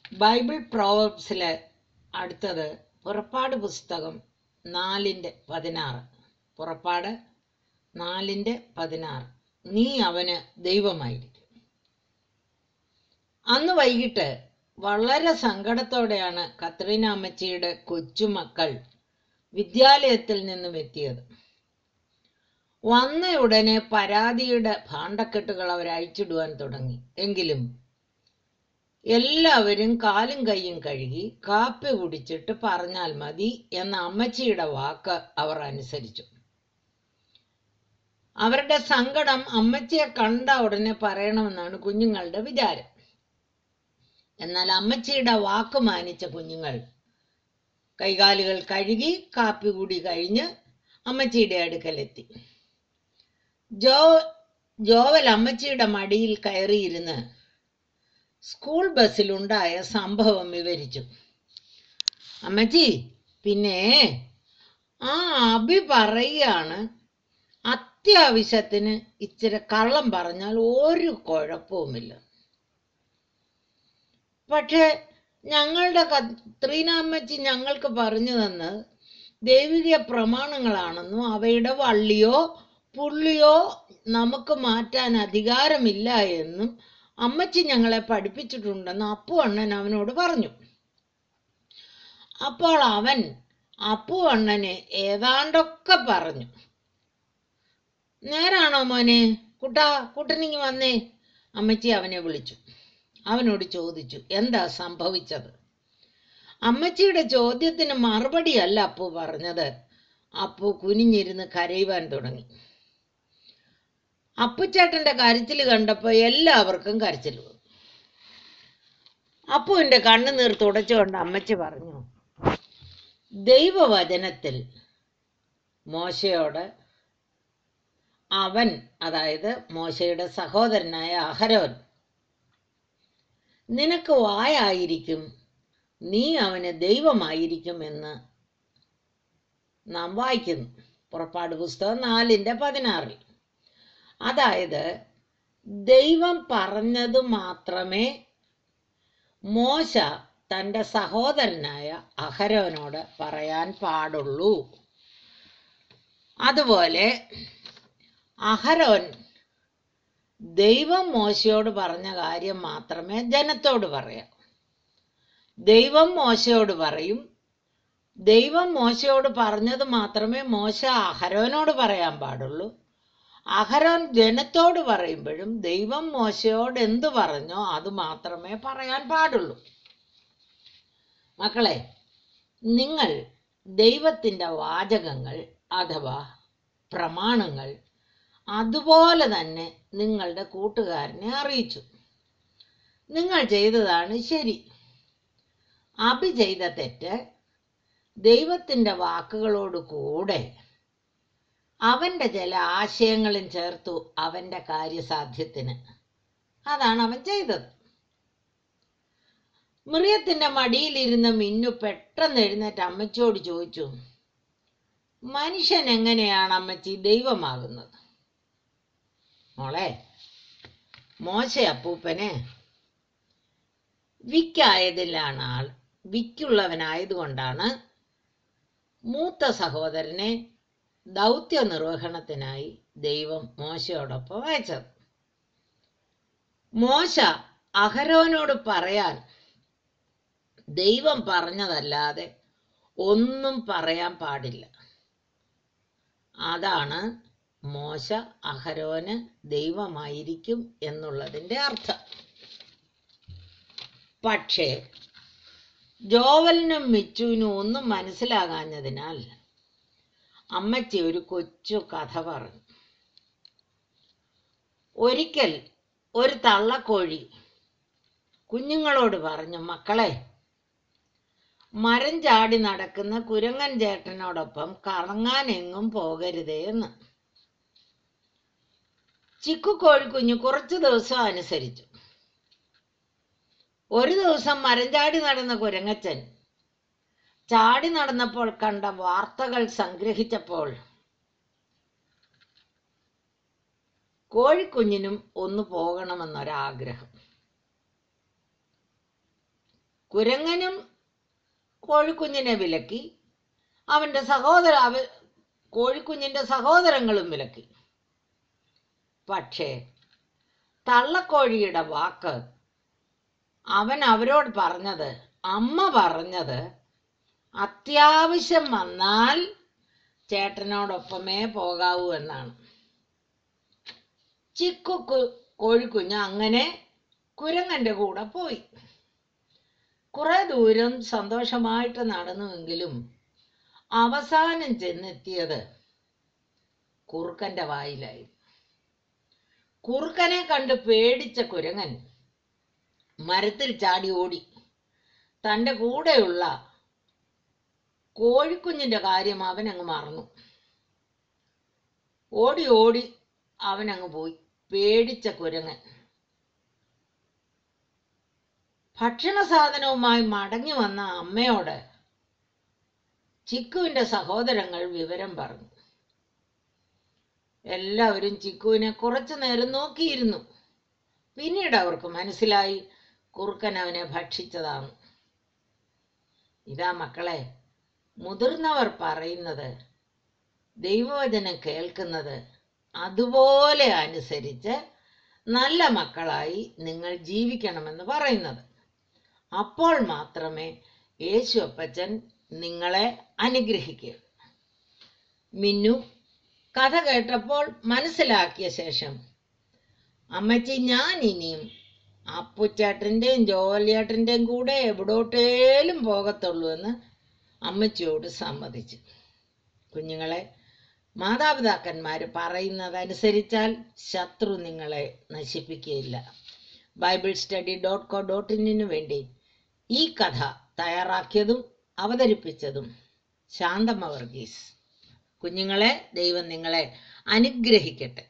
Bible പ്രോവബ്സിലെ അടുത്തത് പുറപ്പാട് പുസ്തകം നാലിൻ്റെ പതിനാറ് പുറപ്പാട് നാലിൻ്റെ പതിനാറ് നീ അവന് ദൈവമായിരിക്കും അന്ന് വൈകിട്ട് വളരെ സങ്കടത്തോടെയാണ് കത്രീന അമ്മച്ചിയുടെ കൊച്ചുമക്കൾ വിദ്യാലയത്തിൽ നിന്നും എത്തിയത് വന്ന ഉടനെ പരാതിയുടെ ഭാണ്ഡക്കെട്ടുകൾ അവർ അഴിച്ചിടുവാൻ തുടങ്ങി എങ്കിലും എല്ലാവരും കാലും കൈയും കഴുകി കാപ്പി കുടിച്ചിട്ട് പറഞ്ഞാൽ മതി എന്ന അമ്മച്ചിയുടെ വാക്ക് അവർ അനുസരിച്ചു അവരുടെ സങ്കടം അമ്മച്ചിയെ കണ്ട ഉടനെ പറയണമെന്നാണ് കുഞ്ഞുങ്ങളുടെ വിചാരം എന്നാൽ അമ്മച്ചിയുടെ വാക്ക് മാനിച്ച കുഞ്ഞുങ്ങൾ കൈകാലുകൾ കഴുകി കാപ്പി കൂടി കഴിഞ്ഞ് അമ്മച്ചിയുടെ അടുക്കലെത്തി ജോ ജോവൽ അമ്മച്ചിയുടെ മടിയിൽ കയറിയിരുന്ന് സ്കൂൾ ബസ്സിലുണ്ടായ സംഭവം വിവരിച്ചു അമ്മച്ചി പിന്നെ ആ അഭി പറയുകയാണ് അത്യാവശ്യത്തിന് ഇച്ചിരി കള്ളം പറഞ്ഞാൽ ഒരു കുഴപ്പവുമില്ല പക്ഷേ ഞങ്ങളുടെ കത്രീനാമ്മച്ചി ഞങ്ങൾക്ക് പറഞ്ഞു തന്ന് ദൈവിക പ്രമാണങ്ങളാണെന്നും അവയുടെ വള്ളിയോ പുള്ളിയോ നമുക്ക് മാറ്റാൻ അധികാരമില്ല എന്നും അമ്മച്ചി ഞങ്ങളെ പഠിപ്പിച്ചിട്ടുണ്ടെന്ന് അപ്പു അണ്ണൻ അവനോട് പറഞ്ഞു അപ്പോൾ അവൻ അപ്പു അണ്ണനെ ഏതാണ്ടൊക്കെ പറഞ്ഞു നേരാണോ മോനെ കുട്ടാ കുട്ടനിങ്ങി വന്നേ അമ്മച്ചി അവനെ വിളിച്ചു അവനോട് ചോദിച്ചു എന്താ സംഭവിച്ചത് അമ്മച്ചിയുടെ ചോദ്യത്തിന് മറുപടിയല്ല അപ്പു പറഞ്ഞത് അപ്പു കുനിഞ്ഞിരുന്ന് കരയുവാൻ തുടങ്ങി അപ്പുച്ചേട്ടന്റെ കരച്ചിൽ കണ്ടപ്പോൾ എല്ലാവർക്കും കരച്ചിൽ വന്നു അപ്പുവിന്റെ കണ്ണുനീർ തുടച്ചുകൊണ്ട് അമ്മച്ചി പറഞ്ഞു ദൈവവചനത്തിൽ മോശയോട് അവൻ അതായത് മോശയുടെ സഹോദരനായ അഹരോൻ നിനക്ക് വായായിരിക്കും നീ അവന് ദൈവമായിരിക്കും എന്ന് നാം വായിക്കുന്നു പുറപ്പാട് പുസ്തകം നാലിൻ്റെ പതിനാറിൽ അതായത് ദൈവം പറഞ്ഞത് മാത്രമേ മോശ തൻ്റെ സഹോദരനായ അഹരോനോട് പറയാൻ പാടുള്ളൂ അതുപോലെ അഹരോൻ ദൈവം മോശയോട് പറഞ്ഞ കാര്യം മാത്രമേ ജനത്തോട് പറയാം ദൈവം മോശയോട് പറയും ദൈവം മോശയോട് പറഞ്ഞത് മാത്രമേ മോശ അഹരോനോട് പറയാൻ പാടുള്ളൂ അഹരോൻ ജനത്തോട് പറയുമ്പോഴും ദൈവം മോശയോട് എന്ത് പറഞ്ഞോ അത് മാത്രമേ പറയാൻ പാടുള്ളൂ മക്കളെ നിങ്ങൾ ദൈവത്തിൻ്റെ വാചകങ്ങൾ അഥവാ പ്രമാണങ്ങൾ അതുപോലെ തന്നെ നിങ്ങളുടെ കൂട്ടുകാരനെ അറിയിച്ചു നിങ്ങൾ ചെയ്തതാണ് ശരി അഭി ചെയ്ത തെറ്റ് ദൈവത്തിൻ്റെ വാക്കുകളോട് കൂടെ അവൻ്റെ ചില ആശയങ്ങളും ചേർത്തു അവൻ്റെ കാര്യസാധ്യത്തിന് അതാണ് അവൻ ചെയ്തത് മറിയത്തിൻ്റെ മടിയിലിരുന്ന മിന്നു പെട്ടെന്ന് എഴുന്നേറ്റ് അമ്മച്ചിയോട് ചോദിച്ചു മനുഷ്യൻ എങ്ങനെയാണ് അമ്മച്ചി ദൈവമാകുന്നത് മോളെ മോശ അപ്പൂപ്പന് വിക്കായതിലാണ് ആൾ വിക്കുള്ളവനായതുകൊണ്ടാണ് മൂത്ത സഹോദരനെ ദൗത്യ നിർവഹണത്തിനായി ദൈവം മോശയോടൊപ്പം അയച്ചത് മോശ അഹരോനോട് പറയാൻ ദൈവം പറഞ്ഞതല്ലാതെ ഒന്നും പറയാൻ പാടില്ല അതാണ് മോശ അഹരോന് ദൈവമായിരിക്കും എന്നുള്ളതിൻ്റെ അർത്ഥം പക്ഷേ ജോവലിനും മിച്ചുവിനും ഒന്നും മനസ്സിലാകാഞ്ഞതിനാൽ അമ്മച്ചി ഒരു കൊച്ചു കഥ പറഞ്ഞു ഒരിക്കൽ ഒരു തള്ളക്കോഴി കുഞ്ഞുങ്ങളോട് പറഞ്ഞു മക്കളെ മരം ചാടി നടക്കുന്ന കുരങ്ങൻ ചേട്ടനോടൊപ്പം കറങ്ങാൻ എങ്ങും പോകരുതേ എന്ന് ചിക്കു കോഴിക്കുഞ്ഞ് കുറച്ചു ദിവസം അനുസരിച്ചു ഒരു ദിവസം മരം ചാടി നടന്ന കുരങ്ങച്ചൻ ചാടി നടന്നപ്പോൾ കണ്ട വാർത്തകൾ സംഗ്രഹിച്ചപ്പോൾ കോഴിക്കുഞ്ഞിനും ഒന്ന് പോകണമെന്നൊരാഗ്രഹം കുരങ്ങനും കോഴിക്കുഞ്ഞിനെ വിലക്കി അവന്റെ സഹോദര അവ കോഴിക്കുഞ്ഞിന്റെ സഹോദരങ്ങളും വിലക്കി പക്ഷേ തള്ളക്കോഴിയുടെ വാക്ക് അവൻ അവരോട് പറഞ്ഞത് അമ്മ പറഞ്ഞത് അത്യാവശ്യം വന്നാൽ ചേട്ടനോടൊപ്പമേ പോകാവൂ എന്നാണ് ചിക്കു കു- കോഴിക്കുഞ്ഞ് അങ്ങനെ കുരങ്ങന്റെ കൂടെ പോയി കുറെ ദൂരം സന്തോഷമായിട്ട് നടന്നുവെങ്കിലും അവസാനം ചെന്നെത്തിയത് കുറുക്കന്റെ വായിലായി കുറുക്കനെ കണ്ട് പേടിച്ച കുരങ്ങൻ മരത്തിൽ ചാടി ഓടി തൻ്റെ കൂടെയുള്ള കോഴിക്കുഞ്ഞിന്റെ കാര്യം അവൻ അങ്ങ് മറന്നു ഓടി ഓടി അവൻ അങ്ങ് പോയി പേടിച്ച കുരങ്ങൻ ഭക്ഷണ സാധനവുമായി മടങ്ങി വന്ന അമ്മയോട് ചിക്കുവിന്റെ സഹോദരങ്ങൾ വിവരം പറഞ്ഞു എല്ലാവരും ചിക്കുവിനെ കുറച്ചു നേരം നോക്കിയിരുന്നു പിന്നീട് അവർക്ക് മനസ്സിലായി കുറുക്കൻ അവനെ ഭക്ഷിച്ചതാണ് ഇതാ മക്കളെ മുതിർന്നവർ പറയുന്നത് ദൈവവചനം കേൾക്കുന്നത് അതുപോലെ അനുസരിച്ച് നല്ല മക്കളായി നിങ്ങൾ ജീവിക്കണമെന്ന് പറയുന്നത് അപ്പോൾ മാത്രമേ യേശു അപ്പച്ചൻ നിങ്ങളെ അനുഗ്രഹിക്കൂ മിന്നു കഥ കേട്ടപ്പോൾ മനസ്സിലാക്കിയ ശേഷം അമ്മച്ചി ഞാൻ ഇനിയും അപ്പുച്ചേട്ടൻ്റെയും ജോലിയേട്ടൻ്റെയും കൂടെ എവിടോട്ടേലും പോകത്തുള്ളൂ എന്ന് അമ്മച്ചിയോട് സമ്മതിച്ചു കുഞ്ഞുങ്ങളെ മാതാപിതാക്കന്മാർ പറയുന്നതനുസരിച്ചാൽ ശത്രു നിങ്ങളെ നശിപ്പിക്കുകയില്ല Bible study dot co dot ഇന്നിനു വേണ്ടി ഈ കഥ തയ്യാറാക്കിയതും അവതരിപ്പിച്ചതും ശാന്തമ്മ വർഗീസ് കുഞ്ഞുങ്ങളെ ദൈവം നിങ്ങളെ അനുഗ്രഹിക്കട്ടെ